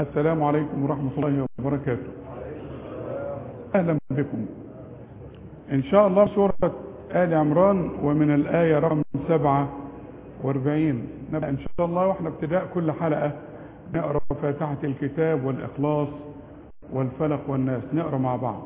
السلام عليكم ورحمة الله وبركاته أهلا بكم إن شاء الله سورة آل عمران ومن الآية رقم 47 نبدأ إن شاء الله وإحنا ابتداء كل حلقة نقرأ فاتحة الكتاب والإخلاص والفلق والناس نقرأ مع بعض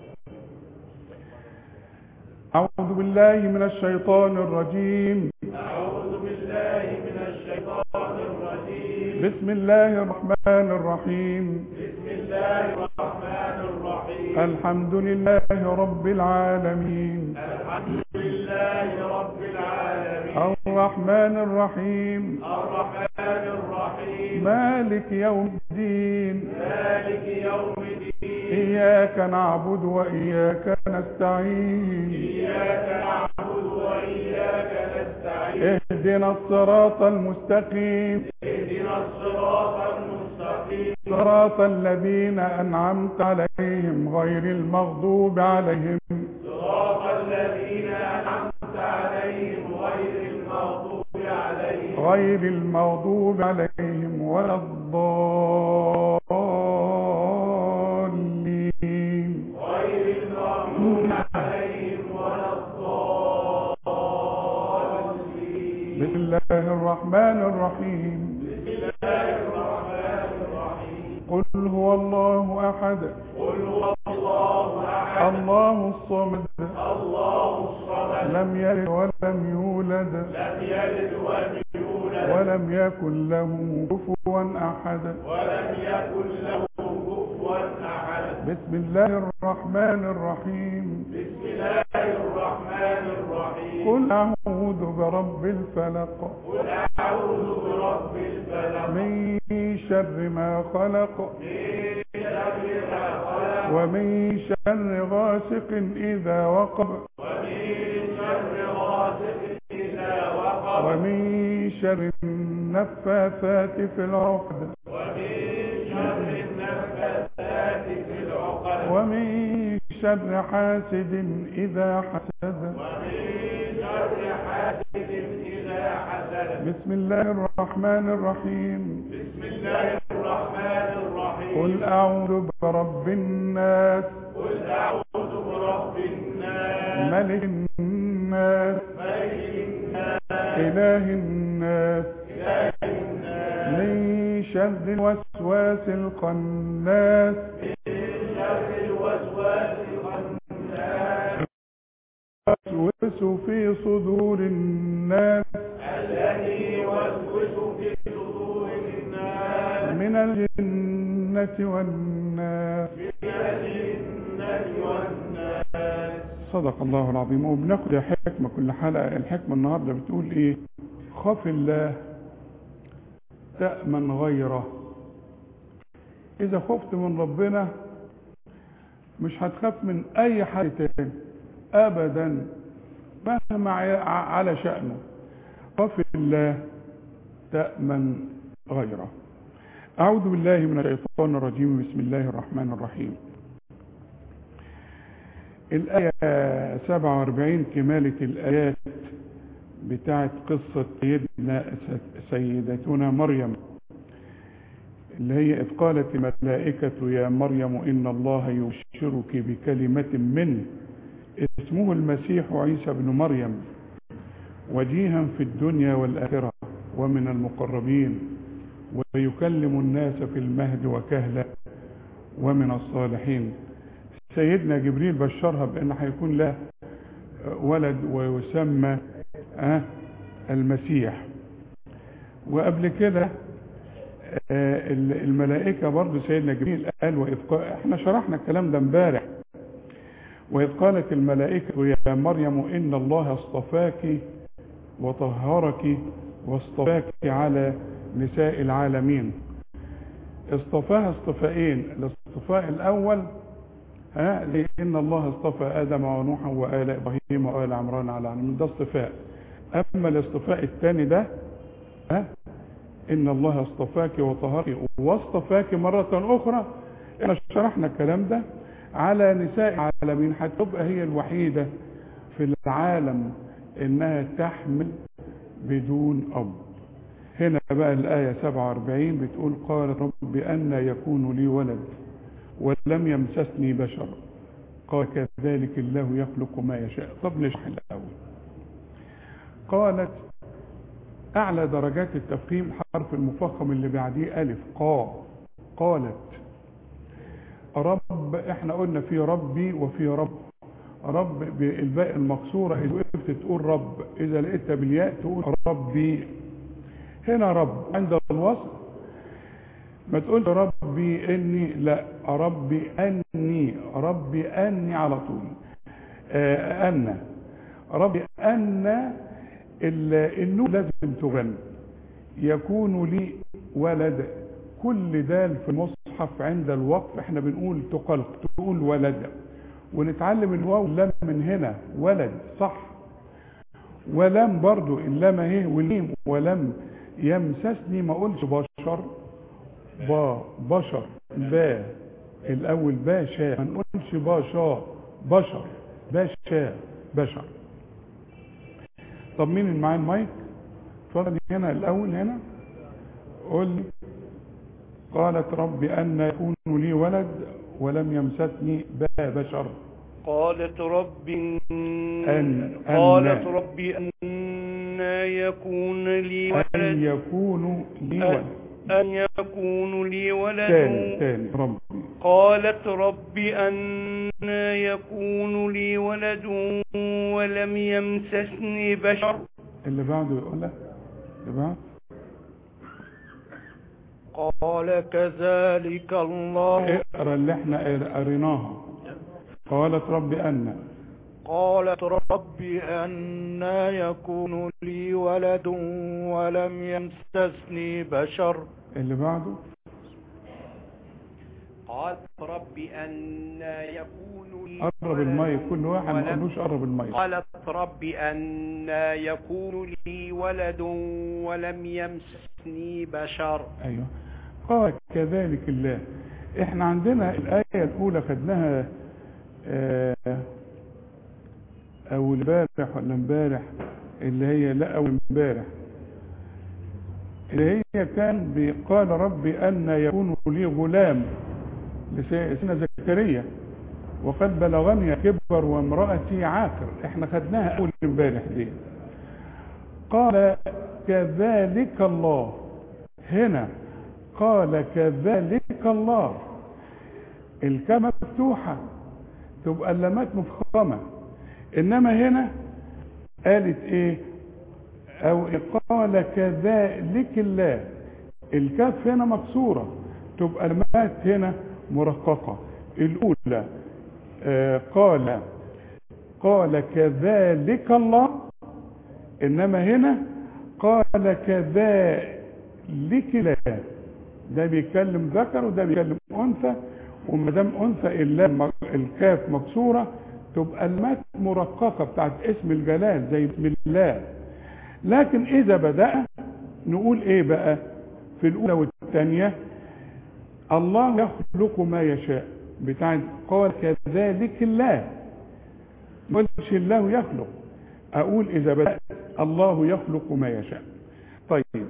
أعوذ بالله من الشيطان الرجيم أعوذ بالله من الشيطان الرجيم بسم الله الرحمن الرحيم بسم الله الرحمن الرحيم الحمد لله رب العالمين الحمد لله رب العالمين الرحمن الرحيم الرحمن الرحيم مالك يوم الدين مالك يوم الدين إياك نعبد وإياك نستعين إياك نعبد وإياك نستعين اهدنا الصراط المستقيم اهدنا الصراط المستقيم صراط الذين أنعمت عليهم غير المغضوب عليهم صراط الذين أنعمت عليهم غير المغضوب عليهم غير المغضوب عليهم ولا الضالين غير المغضوب عليهم ولا الضالين بسم الله الرحمن الرحيم بسم الله الرحمن الرحيم قل هو الله أحد قل هو الله احد الله الصمد الله الصمد لم يلد ولم يولد لم يلد ولم يولد ولم يكن له كفوا أحد ولم يكن له كفوا احد بسم الله الرحمن الرحيم بسم الله الرحمن الرحيم قل أعوذ برب الفلق قل اعوذ برب الفلق من شر ما خلق من شر ما خلق ومن شر غاسق إذا وقب ومن شر غاسق اذا وقب ومن شر النفاثات في العقد ومن شر النفاثات في العقد ومن شر حاسد إذا حسد ومن شر حاسد إذا حسد بسم الله الرحمن الرحيم بسم الله الرحمن الرحيم قل أعوذ برب الناس قل أعوذ برب الناس ملك الناس ملك الناس إله الناس إله الناس من شر الوسواس الخناس من شر الوسواس الخناس يوسوس في صدور الناس الذي يوسوس في صدور الناس من الجنة والناس من الجنة والناس صدق الله العظيم وبناخد حكمة كل حلقة الحكمة النهاردة بتقول ايه خاف الله تأمن غيره إذا خفت من ربنا مش هتخاف من أي حد تاني أبدا مهما ع- على شأنه خاف الله تأمن غيره أعوذ بالله من الشيطان الرجيم بسم الله الرحمن الرحيم الآية 47 كمالة الآيات بتاعت قصة سيدنا سيدتنا مريم اللي هي إذ قالت الملائكة يا مريم إن الله يبشرك بكلمة منه اسمه المسيح عيسى بن مريم وجيها في الدنيا والآخرة ومن المقربين ويكلم الناس في المهد وكهلا ومن الصالحين سيدنا جبريل بشرها بأن هيكون له ولد ويسمى آه، المسيح وقبل كده آه، الملائكة برضو سيدنا جبريل قال وإذ قال احنا شرحنا الكلام ده امبارح وإذ قالت الملائكة يا مريم إن الله اصطفاك وطهرك واصطفاك على نساء العالمين اصطفاها اصطفائين الاصطفاء الأول ها لأن الله اصطفى آدم ونوحا وآل إبراهيم وآل عمران على العالمين ده اصطفاء أما الاصطفاء الثاني ده ها إن الله اصطفاك وطهرك واصطفاك مرة أخرى احنا شرحنا الكلام ده على نساء العالمين هتبقى هي الوحيدة في العالم إنها تحمل بدون أب هنا بقى الآية 47 بتقول قال رب أن يكون لي ولد ولم يمسسني بشر قال كذلك الله يخلق ما يشاء طب نشرح الأول قالت أعلى درجات التفخيم حرف المفخم اللي بعديه ألف قا قالت رب احنا قلنا في ربي وفي رب رب بالباء المكسورة إذا وقفت تقول رب إذا لقيتها بالياء تقول ربي هنا رب عند الوصل ما تقولش ربي إني لا ربي أني ربي أني على طول آه أن ربي أن النون لازم تغني يكون لي ولد كل دال في المصحف عند الوقف احنا بنقول تقلق تقول ولد ونتعلم الواو اللام من هنا ولد صح ولم برضو اللام اهي والميم ولم يمسسني ما اقولش بشر با بشر با الاول باشا ما نقولش باشا بشر باشا بشر طب مين اللي معاه المايك اتفضل هنا الاول هنا قول لي قالت رب أن يكون لي ولد ولم يمسسني با بشر قالت رب أن قالت أن رب أن يكون لي أن ولد يكون لي ولد أن يكون لي ولد تاني تاني ربي قالت رب أن يكون لي ولد ولم يمسسني بشر اللي بعده يقول لك اللي بعد قال كذلك الله اقرا اللي احنا قريناها قالت رب أن قالت رب أن يكون لي ولد ولم يمسسني بشر اللي بعده قال رب أن يكون لي قرب ولد المايك كل واحد ما ولم- قالوش قرب المايك قالت رب أن يكون لي ولد ولم يمسسني بشر ايوه قال كذلك الله احنا عندنا الآية الأولى خدناها آه، أول امبارح ولا امبارح اللي هي لا أول امبارح اللي هي كان بي- قال ربي أن يكون لي غلام لسيدنا زكريا وقد بلغني كبر وامرأتي عاقر احنا خدناها أول امبارح دي قال كذلك الله هنا قال كذلك الله الكلمة مفتوحة تبقى اللامات مفخمة انما هنا قالت ايه او قال كذلك الله الكاف هنا مكسورة تبقى اللامات هنا مرققة الاولى آه قال قال كذلك الله انما هنا قال كذلك لا ده بيتكلم ذكر وده بيتكلم انثى وما دام انثى اللام الكاف مكسوره تبقى المات مرققه بتاعت اسم الجلال زي بسم الله لكن اذا بدا نقول ايه بقى في الاولى والثانيه الله يخلق ما يشاء بتاعت قال كذلك الله ما قلتش الله يخلق اقول اذا بدات الله يخلق ما يشاء طيب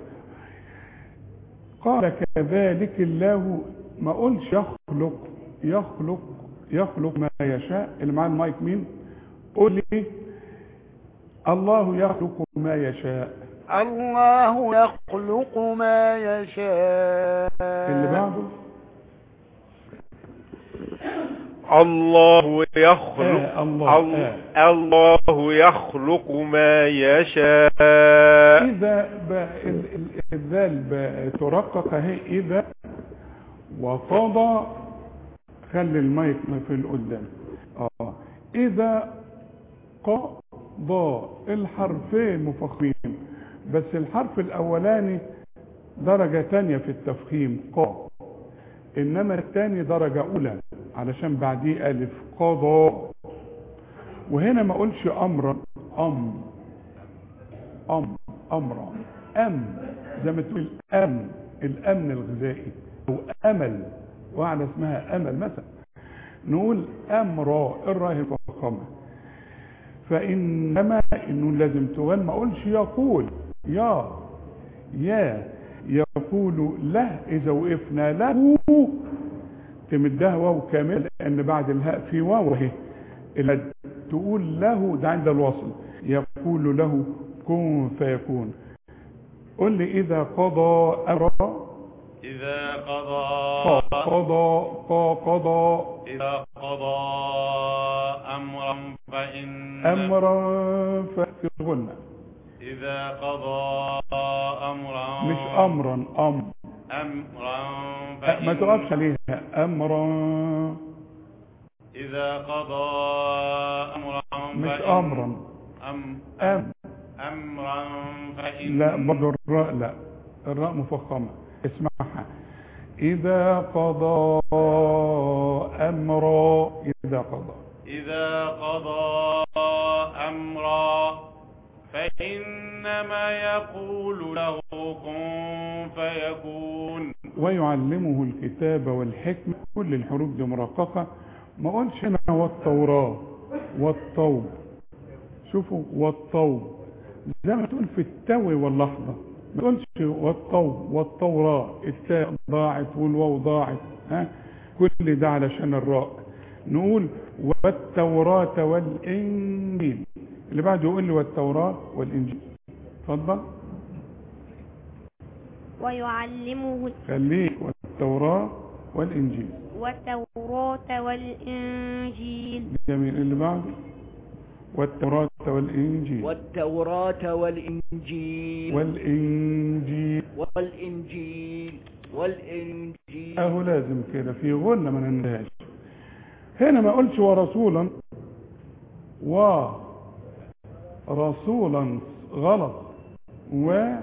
قال كذلك الله ما اقولش يخلق يخلق يخلق ما يشاء اللي معاه المايك مين قول لي الله يخلق ما يشاء الله يخلق ما يشاء اللي بعده الله يخلق آه الله ال- آه. الله يخلق ما يشاء إذا ب- ال- ال- الذال ب- ترقق اهي إذا وقضى خلي المايك في القدام اه إذا قضى الحرفين مفخمين بس الحرف الأولاني درجة تانية في التفخيم قا إنما الثاني درجة أولى علشان بعديه ألف قضى وهنا ما أقولش أمرا أم أم أمرا أم زي ما تقول أم الأمن الغذائي أو أمل واحدة اسمها أمل مثلا نقول أمرا الراء الفخامة فإنما إنه لازم تغن ما أقولش يقول يا يا يقول له اذا وقفنا له تمدها واو كامل لان بعد الهاء في واو اهي اللي تقول له ده عند الوصل يقول له كن فيكون قل لي اذا قضى امرا إذا قضى قضى قضى إذا قضى أمرا فإن امرا ففي الغنة إذا قضى أمرا مش امرا ام أمرا أه، ما فإن- تقفش عليها امرا إذا قضى أمرا مش فإن- امرا أم ام أمرا فإن لا برضه الراء لا الراء مفخمة اسمعها إذا قضى أمرا إذا قضى إذا قضى أمرا فإنما يقول له كن فيكون ويعلمه الكتاب والحكمة كل الحروف دي مرققة ما قلش هنا والتوراة والطوب شوفوا والطوب زي ما تقول في التو واللحظة ما تقولش والطوب والتوراة التاء ضاعت والواو ضاعت ها كل ده علشان الراء نقول والتوراة والإنجيل اللي بعده يقول لي والتوراة والإنجيل اتفضل ويعلمه خليك والتوراة والإنجيل والتوراة والإنجيل جميل اللي بعده والتوراة والإنجيل والتوراة والإنجيل والإنجيل والإنجيل والإنجيل أهو لازم كده في غنة ما ننتهاش هنا ما قلش ورسولا ورسولا غلط و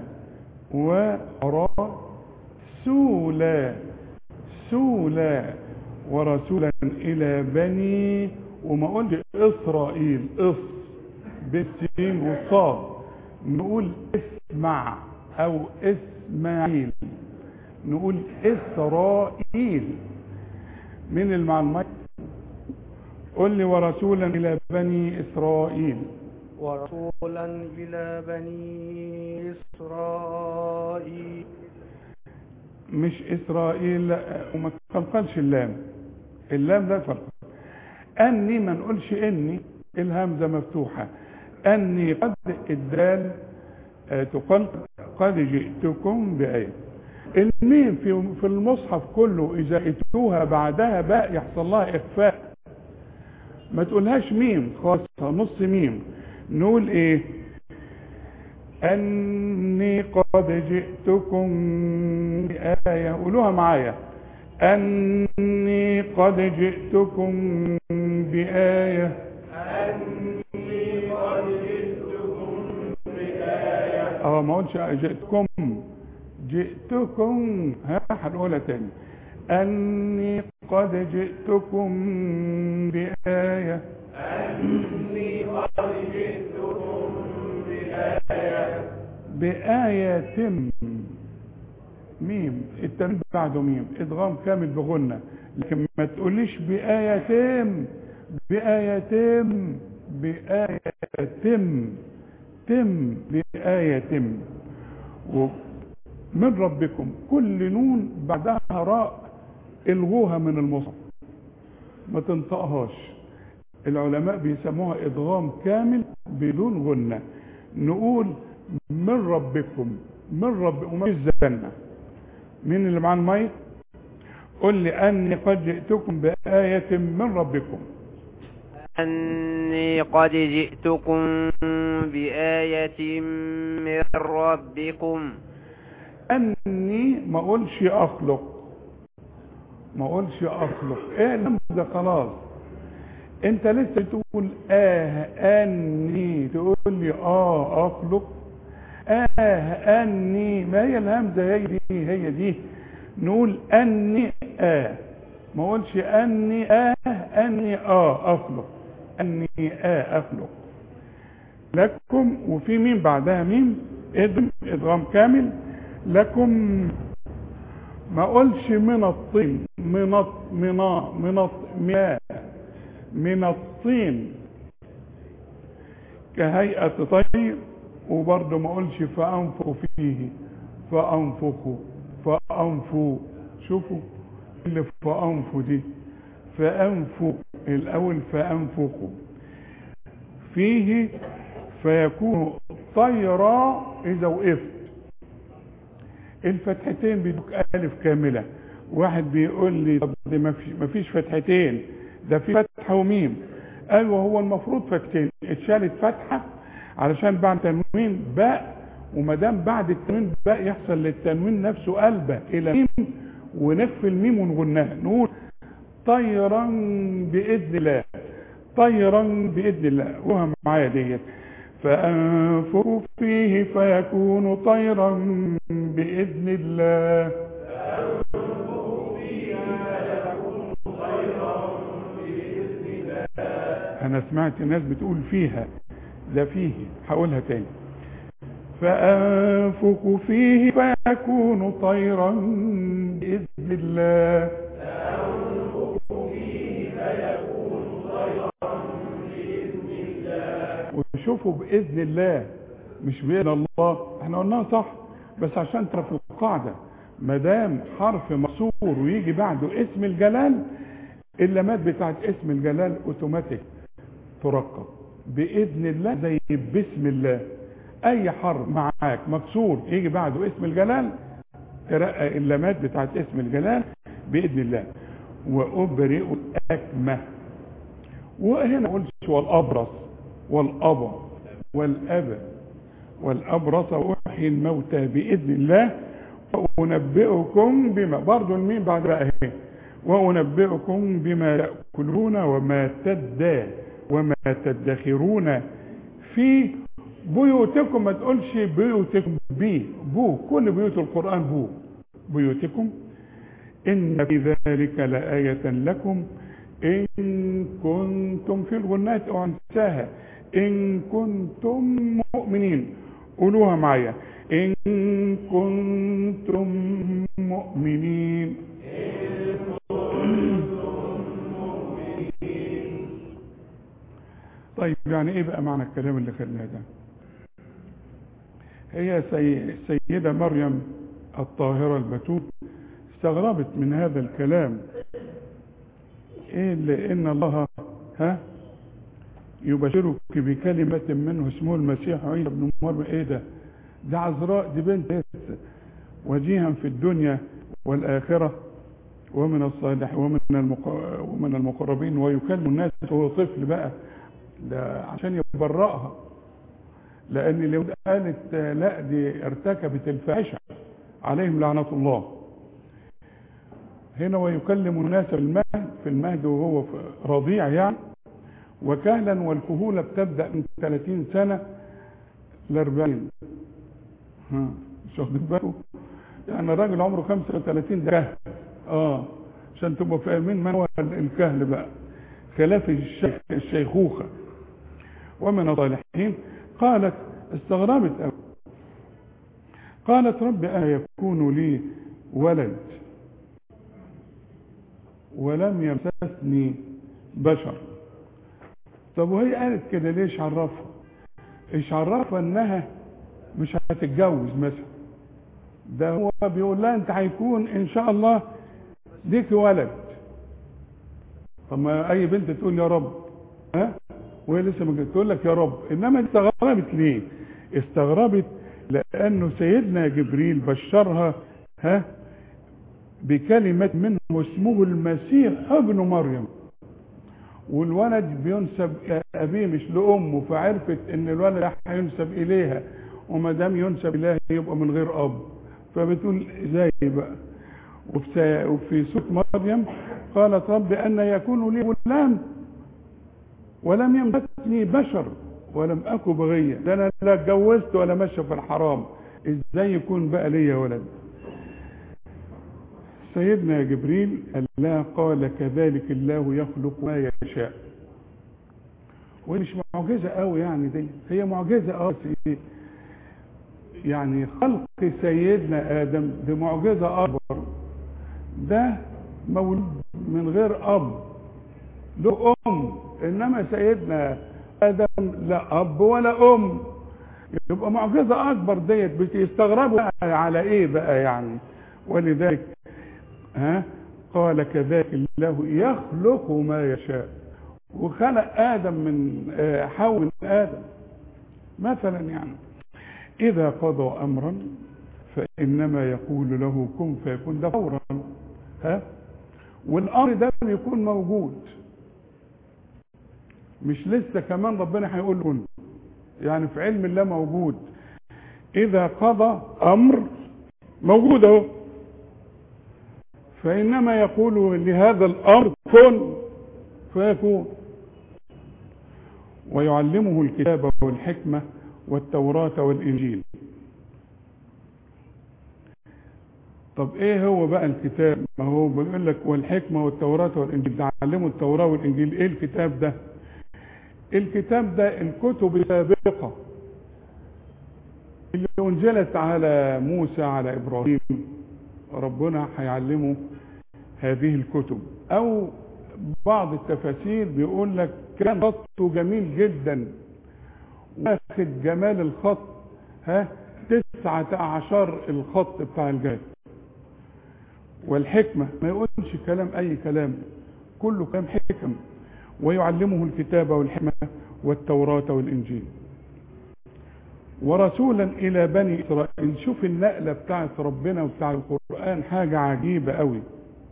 ورسولا سولا ورسولا إلى بني وما قلت إسرائيل إص بالسين والصاد نقول اسمع أو إسماعيل نقول إسرائيل من المعلومات قل لي ورسولا إلى بني إسرائيل ورسولا إلى بني إسرائيل مش إسرائيل لا، وما تقلقلش اللام اللام لا فرق أني ما نقولش إني الهمزة مفتوحة أني قد الدال آه، تقل قد جئتكم بآية الميم في في المصحف كله إذا اتوها بعدها باء يحصل لها إخفاء ما تقولهاش ميم خاصة نص ميم نقول إيه أني قد جئتكم بآية قولوها معايا أني قد جئتكم بآية اه ما قلتش جئتكم جئتكم ها هنقولها تاني أني قد جئتكم بآية بآية ميم التمرين بعده ميم ادغام كامل بغنة لكن ما تقوليش بآية بآية بآية تم بآية ومن ربكم كل نون بعدها راء الغوها من المصحف ما تنطقهاش العلماء بيسموها ادغام كامل بدون غنة نقول من ربكم من رب وما فيش زنة مين اللي معاه المايك قل لي اني قد جئتكم بآية من ربكم أني قد جئتكم بآية من ربكم اني ما اقولش اخلق ما اقولش اخلق ايه الهمزه خلاص انت لسه تقول اه اني تقول لي اه اخلق اه اني ما هي الهمزه هي دي هي دي نقول اني اه ما اقولش اني اه اني اه اخلق اني اه اخلق لكم وفي ميم بعدها ميم ادم ادغام كامل لكم ما اقولش من الطين من الط- من ا- من الط- مياه من الطين كهيئة طير وبرضه ما اقولش فانفخ فيه فأنفخوا فأنفوا شوفوا اللي فأنفوا دي فأنفوا الأول فأنفخوا فيه فيكون طيرا إذا وقفت الفتحتين بدوك ألف كاملة واحد بيقول لي طب دي ما فيش- ما فيش فتحتين ده في فتحة وميم ايوه هو المفروض فتحتين اتشالت فتحة علشان بعد تنوين باء وما دام بعد التنوين باء يحصل للتنوين نفسه قلبة الى ميم ونخفي الميم ونغناها نقول طيرا باذن الله طيرا باذن الله وهم معايا ديت فانفخوا فيه فيكون طيرا باذن الله انا سمعت ناس بتقول فيها ده فيه هقولها تاني فأنفخ فيه فيكون طيرا بإذن الله وشوفوا بإذن الله مش بإذن الله احنا قلناها صح بس عشان تعرف القاعدة ما دام حرف مكسور ويجي بعده اسم الجلال اللمات بتاعت اسم الجلال اوتوماتيك ترقب باذن الله زي بسم الله اي حرف معاك مكسور يجي بعده اسم الجلال ترقى اللمات بتاعت اسم الجلال باذن الله وابرئ الاكمه وهنا قلت والابرص والابى والابى والابرص واحيي الموتى باذن الله وانبئكم بما برضه الميم بعد بقى اهي وانبئكم بما تاكلون وما تدى وما تدخرون في بيوتكم ما تقولش بيوتكم بي بو كل بيوت القرآن بو بيوتكم إن في ذلك لآية لكم إن كنتم في الغنات أو أنساها إن كنتم مؤمنين قولوها معايا إن كنتم مؤمنين طيب يعني ايه بقى معنى الكلام اللي خدناه ده هي سي... سيدة مريم الطاهرة البتول استغربت من هذا الكلام ايه لان الله ها يبشرك بكلمة منه اسمه المسيح عيسى ابن مريم ايه ده ده عذراء دي بنت لسه وجيها في الدنيا والآخرة ومن الصالح ومن المق... ومن المقربين ويكلم الناس وهو طفل بقى ده عشان يبرأها لأن اليهود قالت لا دي ارتكبت الفاحشة عليهم لعنة الله هنا ويكلم الناس في المهد في المهد وهو في رضيع يعني وكهلا والكهولة بتبدأ من 30 سنة ل 40 ها مش واخدين بالكم يعني الراجل عمره 35 ده كهل اه عشان تبقوا فاهمين من هو الكهل بقى خلاف الشيخ الشيخوخة ومن الصالحين قالت استغربت أوي قالت رب أنا يكون لي ولد ولم يمسسني بشر طب وهي قالت كده ليش عرفها ايش عرفها انها مش هتتجوز مثلا ده هو بيقول لها انت هيكون ان شاء الله ليك ولد طب ما اي بنت تقول يا رب ها وهي لسه ما تقول لك يا رب انما استغربت ليه استغربت لانه سيدنا جبريل بشرها ها بكلمة منه اسمه المسيح ابن مريم والولد بينسب الى ابيه مش لامه فعرفت ان الولد هينسب اليها وما دام ينسب اليها يبقى من غير اب فبتقول ازاي بقى وفي وفي سوره مريم قالت رب ان يكون لي غلام ولم يمسسني بشر ولم اكن بغيا ده انا لا اتجوزت ولا ماشي في الحرام ازاي يكون بقى ليا ولد سيدنا جبريل الله قال كذلك الله يخلق ما يشاء ومش معجزة قوي يعني دي هي معجزة اه بس يعني خلق سيدنا آدم دي معجزة أكبر ده مولود من غير أب له أم إنما سيدنا آدم لا أب ولا أم يبقى معجزة أكبر ديت بتستغربوا على إيه بقى يعني ولذلك ها قال كذلك الله يخلق ما يشاء وخلق آدم من آه، حواء من آدم مثلا يعني إذا قضى أمرا فإنما يقول له كن فيكون ده فورا ها والأمر ده بيكون موجود مش لسه كمان ربنا هيقول له كن يعني في علم الله موجود إذا قضى أمر موجود أهو فإنما يقول لهذا الأمر كن فيكون ويعلمه الكتاب والحكمة والتوراة والإنجيل طب ايه هو بقى الكتاب ما هو بيقول لك والحكمة والتوراة والإنجيل ده علموا التوراة والإنجيل ايه الكتاب ده الكتاب ده الكتب السابقة اللي انزلت على موسى على ابراهيم ربنا هيعلمه هذه الكتب او بعض التفاسير بيقول لك كان خطه جميل جدا واخد جمال الخط ها تسعة عشر الخط بتاع الجهاد والحكمة ما يقولش كلام اي كلام كله كلام حكم ويعلمه الكتاب والحكمة والتوراة والانجيل ورسولا الى بني اسرائيل شوف النقلة بتاعت ربنا وبتاع القرآن حاجة عجيبة قوي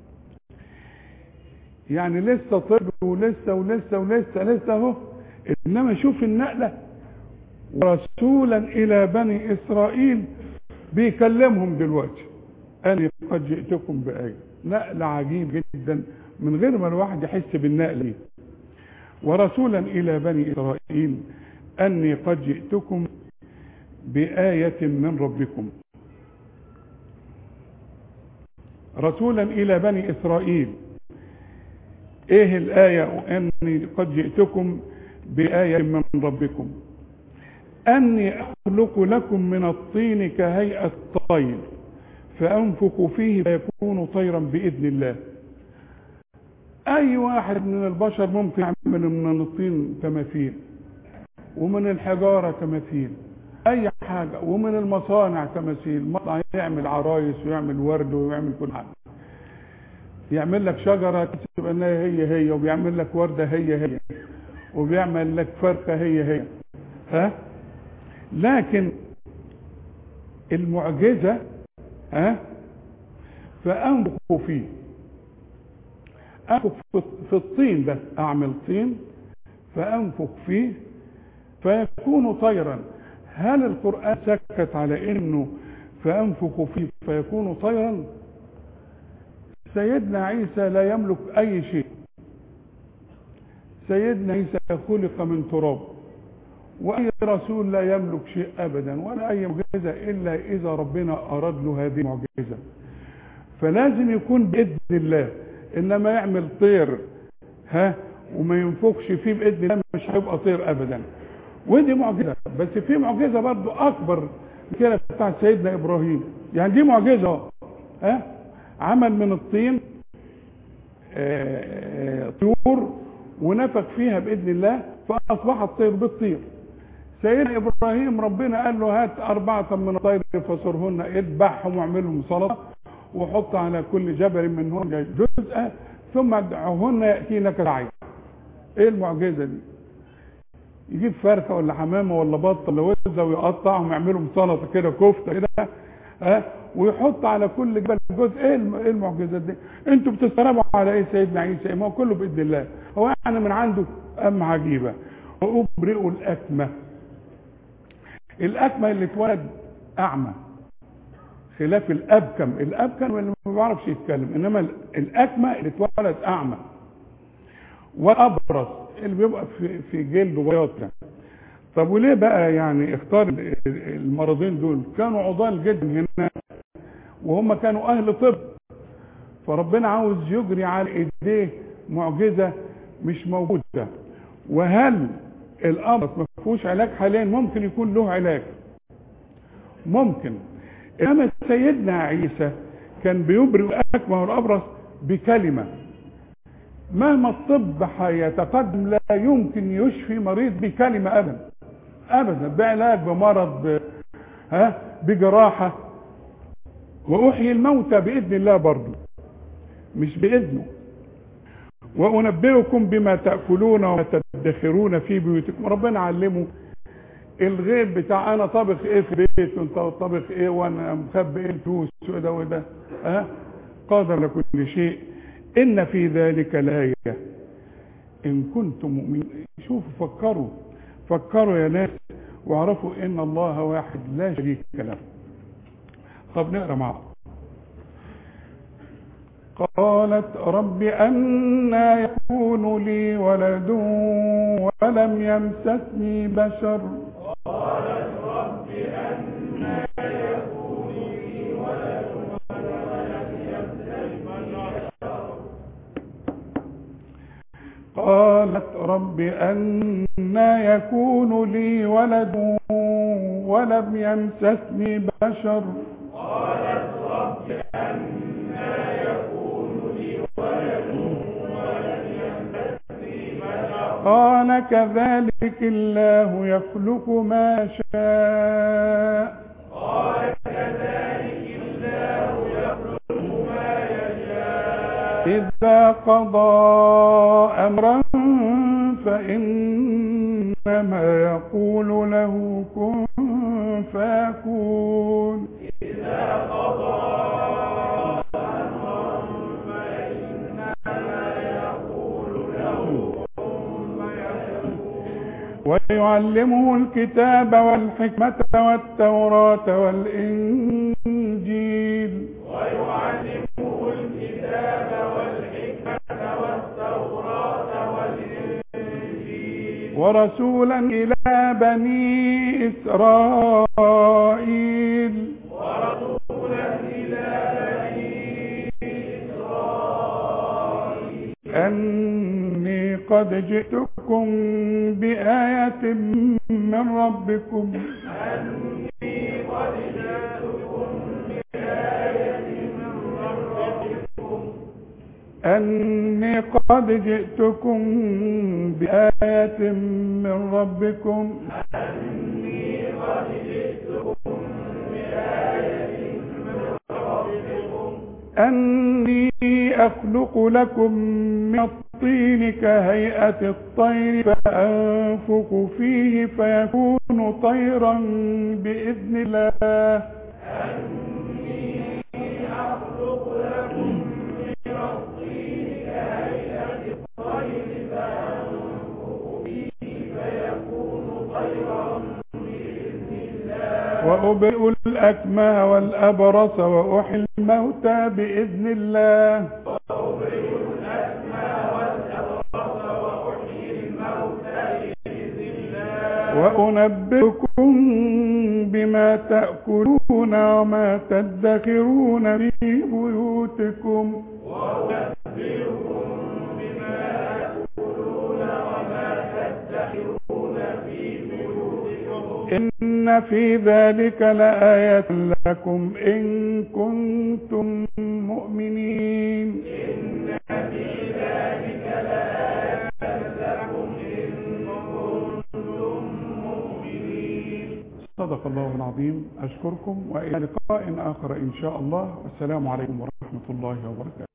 يعني لسه طب ولسه ولسه ولسه لسه اهو انما شوف النقلة ورسولا الى بني اسرائيل بيكلمهم دلوقتي انا قد جئتكم بآية نقلة عجيب جدا من غير ما الواحد يحس بالنقل دي ورسولا الى بني اسرائيل اني قد جئتكم بآية من ربكم رسولا إلى بني إسرائيل إيه الآية أني قد جئتكم بآية من ربكم أني أخلق لكم من الطين كهيئة الطير فأنفق فيه فيكون طيرا بإذن الله أي واحد من البشر ممكن يعمل من الطين تماثيل ومن الحجارة تماثيل اي حاجة ومن المصانع تماثيل مصنع يعمل عرايس ويعمل ورد ويعمل كل حاجة يعمل لك شجرة تكتب انها هي هي وبيعمل لك وردة هي هي وبيعمل لك فرخة هي هي ها لكن المعجزة ها فانفخ فيه انفخ في الطين ده اعمل طين فانفخ فيه فيكون طيرا هل القرآن سكت على انه فانفخ فيه فيكون طيرا سيدنا عيسى لا يملك اي شيء سيدنا عيسى خلق من تراب واي رسول لا يملك شيء ابدا ولا اي معجزة الا اذا ربنا اراد له هذه المعجزة فلازم يكون باذن الله انما يعمل طير ها وما ينفخش فيه باذن الله مش هيبقى طير ابدا ودي معجزه بس في معجزه برضو اكبر من كده بتاعت سيدنا ابراهيم يعني دي معجزه ها عمل من الطين آه، طيور ونفخ فيها باذن الله فاصبحت طير بالطير سيدنا ابراهيم ربنا قال له هات اربعه من الطير فصرهن اذبحهم واعملهم سلطه وحط على كل جبل منهن جزءا ثم ادعوهن ياتينك سعيا ايه المعجزه دي يجيب فرخه ولا حمامه ولا بط ولا وزه ويقطعهم يعملهم سلطه كده كفته كده ها ويحط على كل جبل جزء ايه الم- إيه المعجزات دي انتوا بتستغربوا على ايه سيدنا عيسى ما هو كله باذن الله هو يعني من عنده ام عجيبه وابرئ الاكمه الاكمه اللي اتولد اعمى خلاف الابكم الابكم اللي ما بيعرفش يتكلم انما ال- الاكمه اللي اتولد اعمى والابرص اللي بيبقى في في جلده بياض ده طب وليه بقى يعني اختار ال- ال- المرضين دول كانوا عضال جدا هنا وهم كانوا اهل طب فربنا عاوز يجري على ايديه معجزه مش موجوده وهل الابرص ما فيهوش علاج حاليا ممكن يكون له علاج ممكن انما سيدنا عيسى كان بيبرئ الاكمه والابرص بكلمه مهما الطب هيتقدم لا يمكن يشفي مريض بكلمة أبدا ابدا بعلاج بمرض ب... ها بجراحه واحيي الموتى باذن الله برضه مش باذنه وانبئكم بما تاكلون وما تدخرون في بيوتكم ربنا علمه الغيب بتاع انا طبخ ايه في بيت وانت طبخ ايه وانا مخبي ايه الفلوس وده وده ها قادر لكل شيء ان في ذلك لايه ان كنتم مؤمنين شوفوا فكروا فكروا يا ناس واعرفوا ان الله واحد لا شريك له طب نقرا مع بعض قالت رب أنا يكون لي ولد ولم يمسسني بشر قالت رب أنا يكون لي ولد ولم يمسسني بشر قال كذلك الله يخلق ما شاء إذا قضى أمرا فإنما يقول له كن فيكون ويعلمه الكتاب والحكمة والتوراة والإنجيل ورسولا إلى بني إسرائيل أني قد جئتكم بآية من ربكم أني قد جئتكم بآية من ربكم أني أخلق لكم من الطين كهيئة الطير فأنفق فيه فيكون طيرا بإذن الله وأبرئ الأكمه والأبرص وأحيي الموتى بإذن الله وأنبئكم بما تأكلون وما تدخرون في بيوتكم إن في ذلك لآية لكم إن كنتم مؤمنين صدق الله العظيم أشكركم وإلى لقاء آخر إن شاء الله والسلام عليكم ورحمة الله وبركاته